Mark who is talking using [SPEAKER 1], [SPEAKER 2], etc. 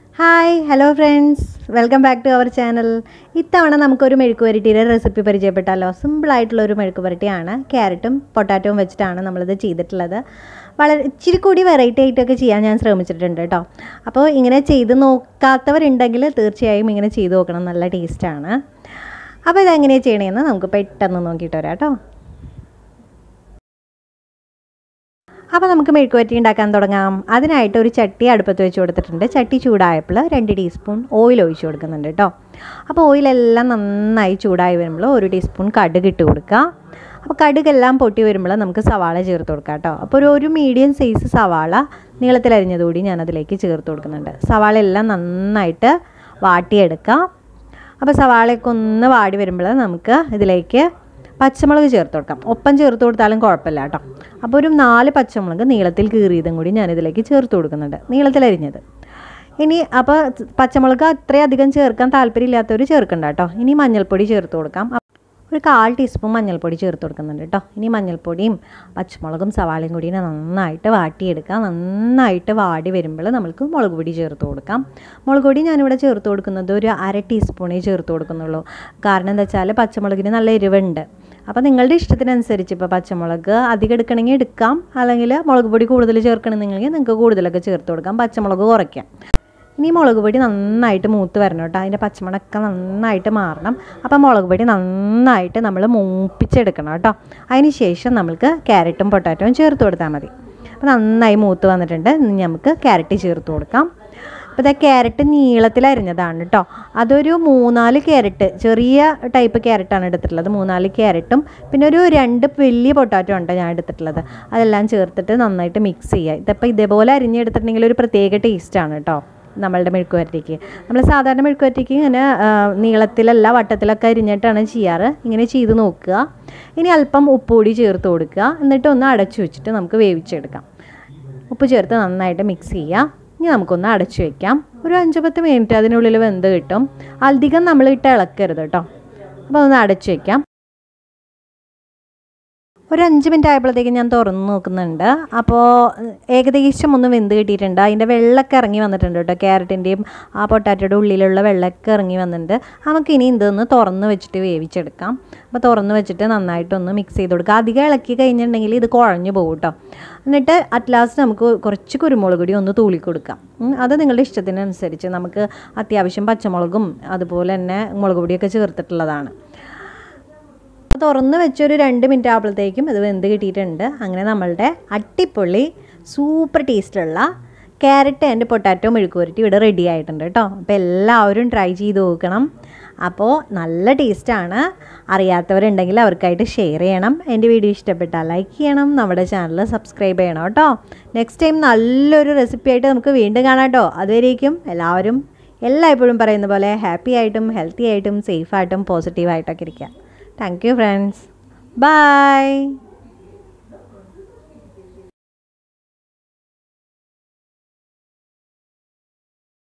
[SPEAKER 1] Hi hello friends welcome back to our channel ഇത്തവണ നമുക്കൊരു മെഴുക്ക് പുരട്ടിയുടെ റെസിപ്പി പരിചയപ്പെട്ടാലോ സിമ്പിളായിട്ടുള്ള ഒരു മെഴുക്ക് പുരട്ടിയാണ് ക്യാരറ്റും പൊട്ടാറ്റോവും വെച്ചിട്ടാണ് നമ്മളിത് ചെയ്തിട്ടുള്ളത് വളരെ ഇച്ചിരി കൂടി വെറൈറ്റി ആയിട്ടൊക്കെ ചെയ്യാൻ ഞാൻ ശ്രമിച്ചിട്ടുണ്ട് കേട്ടോ അപ്പോൾ ഇങ്ങനെ ചെയ്ത് നോക്കാത്തവരുണ്ടെങ്കിൽ തീർച്ചയായും ഇങ്ങനെ ചെയ്ത് നോക്കണം നല്ല ടേസ്റ്റാണ് അപ്പോൾ ഇതെങ്ങനെയാണ് ചെയ്യണമെന്ന് നമുക്ക് പെട്ടെന്ന് നോക്കിയിട്ട് വരാം കേട്ടോ അപ്പോൾ നമുക്ക് മെഴുക്കുവരട്ടി ഉണ്ടാക്കാൻ തുടങ്ങാം അതിനായിട്ട് ഒരു ചട്ടി അടുപ്പത്ത് വെച്ച് കൊടുത്തിട്ടുണ്ട് ചട്ടി ചൂടായപ്പോൾ രണ്ട് ടീസ്പൂൺ ഓയിൽ ഒഴിച്ച് കൊടുക്കുന്നുണ്ട് കേട്ടോ അപ്പോൾ ഓയിലെല്ലാം നന്നായി ചൂടായി വരുമ്പോൾ ഒരു ടീസ്പൂൺ കടുക് ഇട്ട് കൊടുക്കുക അപ്പോൾ കടുകെല്ലാം പൊട്ടി വരുമ്പോൾ നമുക്ക് സവാള ചേർത്ത് കൊടുക്കാം കേട്ടോ അപ്പോൾ ഒരു ഒരു മീഡിയം സൈസ് സവാള നീളത്തിലരിഞ്ഞതുകൂടി ഞാനതിലേക്ക് ചേർത്ത് കൊടുക്കുന്നുണ്ട് സവാള എല്ലാം നന്നായിട്ട് വാട്ടിയെടുക്കാം അപ്പോൾ സവാളയൊക്കെ ഒന്ന് വാടി വരുമ്പോൾ നമുക്ക് ഇതിലേക്ക് പച്ചമുളക് ചേർത്ത് കൊടുക്കാം ഒപ്പം ചേർത്ത് കൊടുത്താലും കുഴപ്പമില്ല കേട്ടോ അപ്പോൾ ഒരു നാല് പച്ചമുളക് നീളത്തിൽ കീറിയതും കൂടി ഞാനിതിലേക്ക് ചേർത്ത് കൊടുക്കുന്നുണ്ട് നീളത്തിലരിഞ്ഞത് ഇനി അപ്പോൾ പച്ചമുളക് അത്രയധികം ചേർക്കാൻ താല്പര്യമില്ലാത്തവർ ചേർക്കണ്ട കേട്ടോ ഇനി മഞ്ഞൾപ്പൊടി ചേർത്ത് കൊടുക്കാം ഒരു കാൽ ടീസ്പൂൺ മഞ്ഞൾപ്പൊടി ചേർത്ത് കൊടുക്കുന്നുണ്ട് കേട്ടോ ഇനി മഞ്ഞൾപ്പൊടിയും പച്ചമുളകും സവാളയും കൂടി നന്നായിട്ട് വാട്ടിയെടുക്കാം നന്നായിട്ട് വാടി വരുമ്പോൾ നമുക്ക് മുളക് പൊടി ചേർത്ത് കൊടുക്കാം മുളക് പൊടി ഞാനിവിടെ ചേർത്ത് കൊടുക്കുന്നത് ഒരു അര ടീസ്പൂണേ ചേർത്ത് കൊടുക്കുന്നുള്ളൂ കാരണം എന്താ വെച്ചാൽ പച്ചമുളകിന് നല്ല എരിവുണ്ട് അപ്പോൾ നിങ്ങളുടെ ഇഷ്ടത്തിനനുസരിച്ച് ഇപ്പോൾ പച്ചമുളക് അധികം എടുക്കണമെങ്കിൽ എടുക്കാം അല്ലെങ്കിൽ മുളക് പൊടി കൂടുതൽ ചേർക്കണമെന്നുണ്ടെങ്കിൽ നിങ്ങൾക്ക് കൂടുതലൊക്കെ ചേർത്ത് കൊടുക്കാം പച്ചമുളക് കുറയ്ക്കാം ഇനി മുളക് പൊടി നന്നായിട്ട് മൂത്ത് വരണം കേട്ടോ അതിൻ്റെ പച്ചമണമൊക്കെ നന്നായിട്ട് മാറണം അപ്പോൾ മുളക് പൊടി നന്നായിട്ട് നമ്മൾ മൂപ്പിച്ചെടുക്കണം കേട്ടോ അതിന് ശേഷം നമ്മൾക്ക് ക്യാരറ്റും പൊട്ടാറ്റോയും ചേർത്ത് കൊടുത്താൽ മതി അപ്പോൾ നന്നായി മൂത്ത് വന്നിട്ടുണ്ട് ഇനി നമുക്ക് ക്യാരറ്റ് ചേർത്ത് കൊടുക്കാം അപ്പോൾ ഇതാ ക്യാരറ്റ് നീളത്തിൽ അരിഞ്ഞതാണ് കേട്ടോ അതൊരു മൂന്നാല് ക്യാരറ്റ് ചെറിയ ടൈപ്പ് ക്യാരറ്റാണ് എടുത്തിട്ടുള്ളത് മൂന്നാല് ക്യാരറ്റും പിന്നെ ഒരു രണ്ട് വലിയ പൊട്ടാറ്റോ ഉണ്ട് ഞാൻ എടുത്തിട്ടുള്ളത് അതെല്ലാം ചേർത്തിട്ട് നന്നായിട്ട് മിക്സ് ചെയ്യുക ഇതിപ്പോൾ ഇതേപോലെ അരിഞ്ഞെടുത്തിട്ടുണ്ടെങ്കിൽ ഒരു പ്രത്യേക ടേസ്റ്റാണ് കേട്ടോ നമ്മളുടെ മെഴുക്കുവരട്ടിക്ക് നമ്മൾ സാധാരണ മെഴുക്കുവരട്ടിക്ക് ഇങ്ങനെ നീളത്തിലല്ല വട്ടത്തിലൊക്കെ അരിഞ്ഞിട്ടാണ് ചെയ്യാറ് ഇങ്ങനെ ചെയ്ത് നോക്കുക ഇനി അല്പം ഉപ്പ് കൂടി ചേർത്ത് കൊടുക്കുക എന്നിട്ട് ഒന്ന് അടച്ചു വെച്ചിട്ട് നമുക്ക് വേവിച്ചെടുക്കാം ഉപ്പ് ചേർത്ത് നന്നായിട്ട് മിക്സ് ചെയ്യുക ഇനി നമുക്കൊന്ന് അടച്ചു വെക്കാം ഒരു അഞ്ച് പത്ത് മിനിറ്റ് അതിനുള്ളിൽ വെന്ത് കിട്ടും അധികം നമ്മൾ ഇട്ട് ഇളക്കരുത് കേട്ടോ അപ്പോൾ ഒന്ന് അടച്ചു വെക്കാം ഒരു അഞ്ച് മിനിറ്റ് ആയപ്പോഴത്തേക്ക് ഞാൻ തുറന്ന് നോക്കുന്നുണ്ട് അപ്പോൾ ഏകദേശം ഒന്ന് വെന്ത് കിട്ടിയിട്ടുണ്ട് അതിൻ്റെ വെള്ളമൊക്കെ ഇറങ്ങി വന്നിട്ടുണ്ട് കേട്ടോ ക്യാരറ്റിൻ്റെയും ആ പൊട്ടാറ്റോയുടെ ഉള്ളിലുള്ള വെള്ളമൊക്കെ ഇറങ്ങി വന്നിട്ടുണ്ട് നമുക്ക് ഇനി ഇതൊന്ന് തുറന്ന് വെച്ചിട്ട് വേവിച്ചെടുക്കാം അപ്പോൾ തുറന്ന് വെച്ചിട്ട് നന്നായിട്ടൊന്ന് മിക്സ് ചെയ്ത് കൊടുക്കുക അധികം ഇളക്കി കഴിഞ്ഞിട്ടുണ്ടെങ്കിൽ ഇത് കുഴഞ്ഞു പോകും കേട്ടോ എന്നിട്ട് അറ്റ് ലാസ്റ്റ് നമുക്ക് കുറച്ച് കുരുമുളക് പൊടി ഒന്ന് തൂളി കൊടുക്കാം അത് നിങ്ങളുടെ ഇഷ്ടത്തിനനുസരിച്ച് നമുക്ക് അത്യാവശ്യം പച്ചമുളകും അതുപോലെ തന്നെ മുളക് പൊടിയൊക്കെ ചേർത്തിട്ടുള്ളതാണ് തുറന്ന് വെച്ചൊരു രണ്ട് മിനിറ്റ് ആകുമ്പോഴത്തേക്കും ഇത് വെന്ത് കിട്ടിയിട്ടുണ്ട് അങ്ങനെ നമ്മളുടെ അട്ടിപ്പൊള്ളി സൂപ്പർ ടേസ്റ്റുള്ള ക്യാരറ്റ് ആൻഡ് പൊട്ടാറ്റോ മെഴുക്കുവരട്ടി ഇവിടെ റെഡി ആയിട്ടുണ്ട് കേട്ടോ അപ്പോൾ എല്ലാവരും ട്രൈ ചെയ്ത് നോക്കണം അപ്പോൾ നല്ല ടേസ്റ്റാണ് അറിയാത്തവരുണ്ടെങ്കിൽ അവർക്കായിട്ട് ഷെയർ ചെയ്യണം എൻ്റെ വീഡിയോ ഇഷ്ടപ്പെട്ടാൽ ലൈക്ക് ചെയ്യണം നമ്മുടെ ചാനൽ സബ്സ്ക്രൈബ് ചെയ്യണം കേട്ടോ നെക്സ്റ്റ് ടൈം നല്ലൊരു റെസിപ്പി ആയിട്ട് നമുക്ക് വീണ്ടും കാണാം കേട്ടോ അതുവരേക്കും എല്ലാവരും എല്ലായ്പ്പോഴും പറയുന്ന പോലെ ഹാപ്പി ആയിട്ടും ഹെൽത്തി ആയിട്ടും സേഫായിട്ടും പോസിറ്റീവായിട്ടൊക്കെ ഇരിക്കുക Thank you friends. Bye.